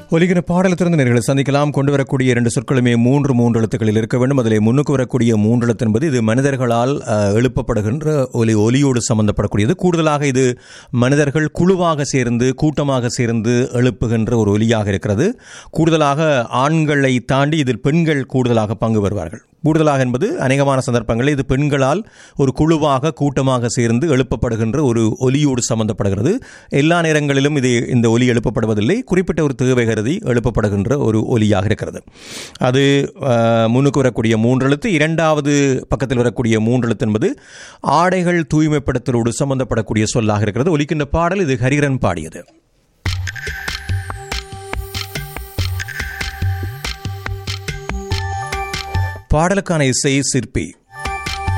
ஒலிகிற பாடலத்திலிருந்து நேர்களை சந்திக்கலாம் கொண்டு வரக்கூடிய இரண்டு சொற்களுமே மூன்று மூன்று எழுத்துக்களில் இருக்க வேண்டும் அதிலே முன்னுக்கு வரக்கூடிய மூன்று எழுத்து என்பது இது மனிதர்களால் அஹ், எழுப்பப்படுகின்ற ஒலி ஒலியோடு சம்பந்தப்படக்கூடியது கூடுதலாக இது மனிதர்கள் குழுவாக சேர்ந்து கூட்டமாக சேர்ந்து எழுப்புகின்ற ஒரு ஒலியாக இருக்கிறது கூடுதலாக ஆண்களை தாண்டி இதில் பெண்கள் கூடுதலாக பங்கு பெறுவார்கள் கூடுதலாக என்பது அநேகமான சந்தர்ப்பங்களில் இது பெண்களால் ஒரு குழுவாக கூட்டமாக சேர்ந்து எழுப்பப்படுகின்ற ஒரு ஒலியோடு சம்பந்தப்படுகிறது எல்லா நேரங்களிலும் இது இந்த ஒலி எழுப்பப்படுவதில்லை குறிப்பிட்ட ஒரு தேவை கருதி எழுப்பப்படுகின்ற ஒரு ஒலியாக இருக்கிறது அது அஹ், முன்னுக்கு வரக்கூடிய மூன்றெழுத்து இரண்டாவது பக்கத்தில் வரக்கூடிய மூன்றெழுத்து என்பது ஆடைகள் தூய்மைப்படுத்தலோடு சம்பந்தப்படக்கூடிய சொல்லாக இருக்கிறது ஒலிக்கின்ற பாடல் இது ஹரிகரன் பாடியது பாடலுக்கான இசை சிற்பி